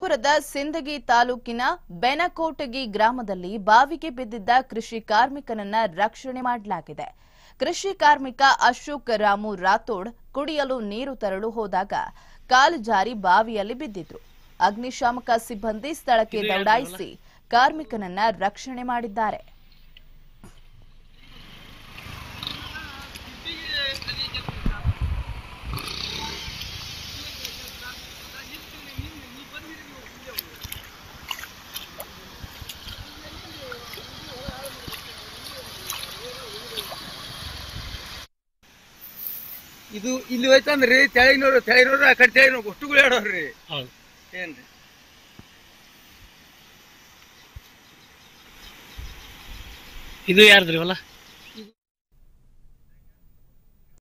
ವಿಜಯಪುರದ ಸಿಂದಗಿ ತಾಲೂಕಿನ ಬೆನಕೋಟಗಿ ಗ್ರಾಮದಲ್ಲಿ ಬಾವಿಗೆ ಬಿದ್ದಿದ್ದ ಕೃಷಿ ಕಾರ್ಮಿಕನನ್ನ ರಕ್ಷಣೆ ಮಾಡಲಾಗಿದೆ ಕೃಷಿ ಕಾರ್ಮಿಕ ಅಶೋಕ್ ರಾಮು ರಾಥೋಡ್ ಕುಡಿಯಲು ನೀರು ತರಲು ಹೋದಾಗ ಕಾಲು ಜಾರಿ ಬಾವಿಯಲ್ಲಿ ಬಿದ್ದಿದ್ರು ಅಗ್ನಿಶಾಮಕ ಸಿಬ್ಬಂದಿ ಸ್ಥಳಕ್ಕೆ ದೌಡಾಯಿಸಿ ಕಾರ್ಮಿಕನನ್ನ ರಕ್ಷಣೆ ಮಾಡಿದ್ದಾರೆ ಇದು ಇಲ್ಲಿ ಹೋಯ್ತಂದ್ರಿ ತೆಳಗಿನವ್ರು ತೆಳಗಿನವ್ರು ಆ ಕಡೆ ತೆಳಗಿನವ್ರು ಅಷ್ಟುಗಳು ಹೇಳೋರ್ರಿ ಹೌದು ಏನ್ರಿ ಇದು ಯಾರ್ದ್ರಿ ಹೊಲ